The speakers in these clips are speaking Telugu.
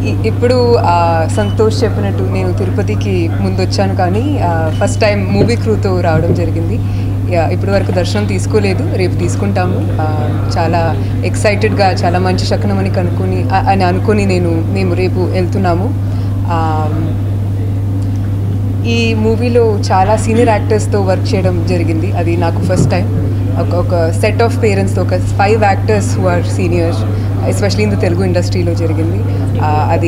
ఇ- ఇప్పుడు ఆ, సంతోష్ చెప్పినట్టు నేను తిరుపతికి ముందు వచ్చాను కానీ ఫస్ట్ టైం మూవీ క్రూతో రావడం జరిగింది యా, ఇప్పటి వరకు దర్శనం తీసుకోలేదు రేపు తీసుకుంటాము ఆ, చాలా ఎక్సైటెడ్గా చాలా మంచి శకనం అని కనుక్కొని ఆ- అని అనుకొని నేను మేము రేపు వెళ్తున్నాము ఆ, ఈ మూవీలో చాలా సీనియర్ యాక్టర్స్తో వర్క్ చేయడం జరిగింది అది నాకు ఫస్ట్ టైం ఒక ఒక సెట్ ఆఫ్ పేరెంట్స్తో ఒక five actors who are seniors especially in the Telugu ఇండస్ట్రీలో జరిగింది ఆ, అది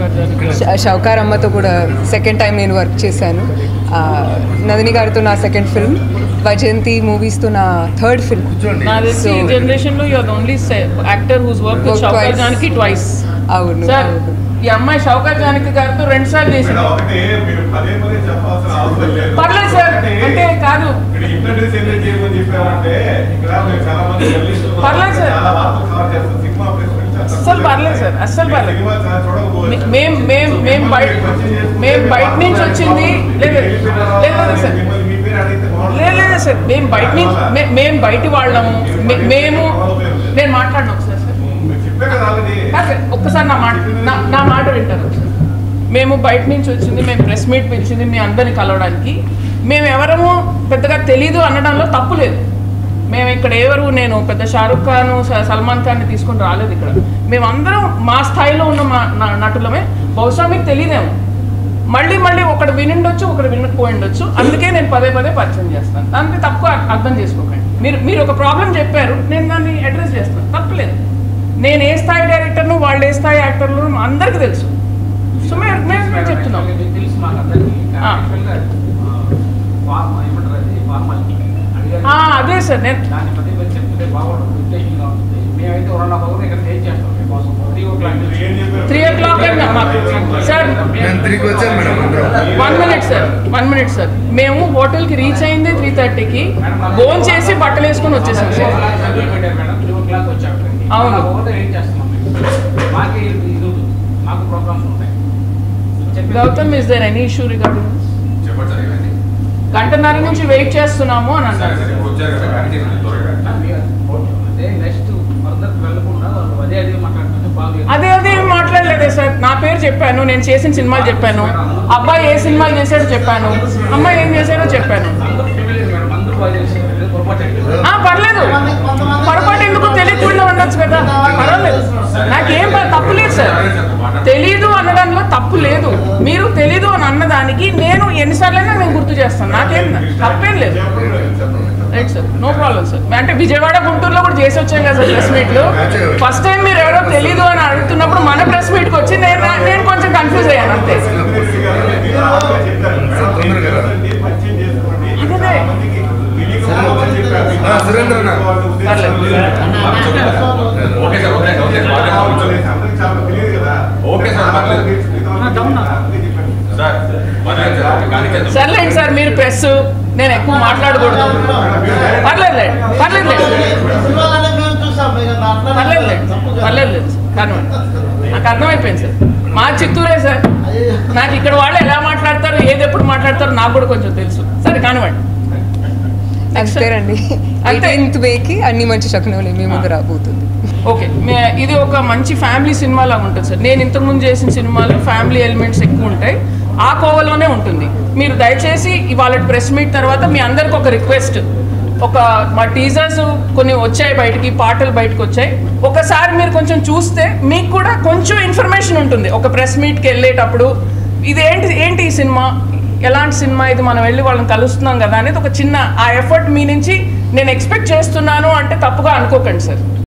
ష- షౌకార్ అమ్మతో కూడా సెకండ్ టైం నేను వర్క్ చేశాను ఆ, నందిని గారితో నా సెకండ్ ఫిల్మ్ వైజయంతి మూవీస్తో నా థర్డ్ ఫిల్మ్ నా తెలిసి ఈ జనరేషన్ లో you are only actor whose work Work Sowcar twice. Janaki twice అవును సార్ అవును. ఈ అమ్మాయి షౌకర్ జానకి గారితో రెండు సార్లు చేసింది ఒకటి మీరు పదే పదే చెప్పాల్సిన అవసరం లేదు పర్లేదు సార్ అంటే కాదు ఇక్కడ ఇంట్రడ్యూస్ ఎందుకు చేయమని చెప్పామంటే ఇక్కడ మేము చాలా మంది జర్నలిస్టులు ఉన్నాం. పర్లేదు సార్. చాలా వార్తలు కవర్ చేస్తాం సినిమా ప్రెస్ మీట్ చేస్తాం. అస్సలు పర్లేదు సార్, అస్సలు మీరు పర్లేదు. సినిమా చాలా చూడకపోవచ్చు. మేం మేం మేం బయట మేం బయట నుంచి వచ్చింది లేదు లేదు లేదు సార్ మిమ్మల్ని మీ పేరు అడిగితే బాగుంటుంది. లేదు లేదు సార్ మేము బయట నుంచి మే- మేము బయటి వాళ్ళము మే- మేము నేను మాట్లాడినా ఒకసారి సార్ మీరు చెప్పే కదా ఆల్రెడీ కాదు సార్, ఒక్కసారి నా మాట నా నా మాట వింటారు ఒకసారి. మేము బయట నుంచి వచ్చింది మేము ప్రెస్ మీట్ పిలిచింది మీ అందరిని కలవడానికి మేము ఎవరము పెద్దగా తెలీదు అనడంలో తప్పు లేదు మేము ఇక్కడ ఎవరు నేను పెద్ద షారుఖ్ ఖాన్ స- సల్మాన్ ఖాన్ని తీసుకొని రాలేదు ఇక్కడ మేమందరం మా స్థాయిలో ఉన్న మా న- నటులమే బహుశా మీకు తెలియదేమో మళ్ళీ మళ్ళీ ఒకడు వినుండొచ్చు ఒకడు వినకపోయిండొచ్చు అందుకే నేను పదే పదే పరిచయం చేస్తాను దాన్ని తక్కువ అర్థం చేసుకోకండి మీరు మీరు ఒక ప్రాబ్లం చెప్పారు నేను దాన్ని అడ్రస్ చేస్తాను తప్పలేదు నేను ఏ స్థాయి డైరెక్టర్ను వాళ్ళు ఏ స్థాయి యాక్టర్లు అందరికీ తెలుసు సో మేము మేము మేము చెప్తున్నాం తెలుసు మాకు అందరికీ ఆ. యాక్చువల్గా ఫార్మ్ ఏమంటారు అది ఫార్మాలిటీ అడిగారు ఆ, అదే సార్ నేను దాన్ని పదే పదే చెప్తుంటే బాగుంటుంది ఉద్దేశంగా ఉంటుంది మేమైతే వన్ అండ్ హాఫ్ అవర్ ఇక్కడ వెయిట్ చేస్తాం మీకోసం త్రీ ఓ క్లాక్ మీరు ఏం చెప్పారు త్రీ ఓ క్లాక్ అయినా మాకు సార్ నేను తిరిగి వచ్చాను మేడం అందరం one minute sir one minute sir మేము హోటల్కి రీచ్ అయింది త్రీ థర్టీకి భోన్ చేసి బట్టలు వేసుకొని వచ్చేసాం సార్ పెట్టారు మేడం త్రీ ఓ క్లాక్ వచ్చాం అవును. ఓవర్ వెయిట్ చేస్తున్నాం మేము మాకు ఇది ఇది ఉంటుంది మాకు ప్రోగ్రామ్స్ ఉంటాయి చెప్పి Gautam is there any issue regarding చెప్పండి సార్ ఇవన్నీ గంటన్నర నుంచి వెయిట్ చేస్తున్నాము అని సరే అన్నారు సరే ఇప్పుడు వచ్చారు కదా కానీ చేయండి త్వరగా అదే నెక్స్ట్ ఫర్దర్ వెళ్ళకుండా వాళ్ళు అదే అదే మాట్లాడుతుంటే బాగా అదే అదే ఏం మాట్లాడలేదే సార్ నా పేరు చెప్పాను నేను చేసిన సినిమాలు చెప్పాను అబ్బాయి ఏ సినిమాలు చేశాడో చెప్పాను అమ్మాయి ఏం చేశాడో చెప్పాను అందరూ ఫెమిలియర్ మేడం అందరూ బాగా తెలుసు పొరపాటు ఆ, పర్లేదు పొరపాటు ఎందుకు తెలియకుండా ఉండొచ్చు కదా పర్వాలేదు నాకేం ప- తప్పు లేదు సార్ తెలీదు అనడంలో తప్పు లేదు మీరు తెలీదు అని అన్నదానికి నేను ఎన్నిసార్లైనా నేను గుర్తు చేస్తాను నాకేం తప్పేం లేదు right sir no problem sir అంటే విజయవాడ గుంటూరులో కూడా చేసి వచ్చాం కదా సార్ ప్రెస్ మీట్లు ఫస్ట్ టైం మీరు ఎవరో తెలీదు అని అడుగుతున్నప్పుడు మన ప్రెస్ మీట్కి వచ్చి నేను నేను కొంచెం కన్ఫ్యూజ్ అయ్యాను అంతే పరిచయం చేసుకోండి అదే. చాలా మందికి తెలియకపోవడం చెప్పారు. ఆ, సురేంద్ర అన్న. పర్లేదు. ఓకే సార్ ఓకే ఓకే అందరికీ చాలా తెలియదు కదా ఓకే సార్, పర్లేదు. సార్ పర్లేదు సార్ కానీ చేద్దాం. సర్లేండి సార్ మీరు ప్రెస్ నేను ఎక్కువ మాట్లాడకూడదు పర్లేదు పర్లేదు పర్లేదు పర్లేదు కానివ్వండి నాకు అర్థమైపోయింది సార్ మా చిత్తూరే సార్ నాకు ఇక్కడ వాళ్ళు ఎలా మాట్లాడతారు ఏది ఎప్పుడు మాట్లాడతారో నాకు కూడా కొంచెం తెలుసు సరే కానివ్వండి అంతేనండి అంతే. ఎయిటీన్త్ వేకి అన్ని మంచి శకనాలు మీ ముందు రాబోతుంది ఓకే మే- ఇది ఒక మంచి ఫ్యామిలీ సినిమా లాగా ఉంటుంది సార్ నేను ఇంతకుముందు చేసిన సినిమాలు ఫ్యామిలీ ఎలిమెంట్స్ ఎక్కువ ఉంటాయి ఆ కోవలోనే ఉంటుంది మీరు దయచేసి ఇవాళ ప్రెస్ మీట్ తర్వాత మీ అందరికి ఒక రిక్వెస్ట్ ఒక మా టీజర్స్ కొన్ని వచ్చాయి బయటికి పాటలు బయటకు వచ్చాయి ఒకసారి మీరు కొంచెం చూస్తే మీకు కూడా కొంచెం ఇన్ఫర్మేషన్ ఉంటుంది ఒక ప్రెస్ మీట్కి వెళ్ళేటప్పుడు ఇది ఏంటి ఏంటి ఈ సినిమా ఎలాంటి సినిమా ఇది మనం వెళ్ళి వాళ్ళని కలుస్తున్నాం కదా అనేది ఒక చిన్న ఆ ఎఫర్ట్ మీ నుంచి నేను ఎక్స్పెక్ట్ చేస్తున్నాను అంటే తప్పుగా అనుకోకండి సార్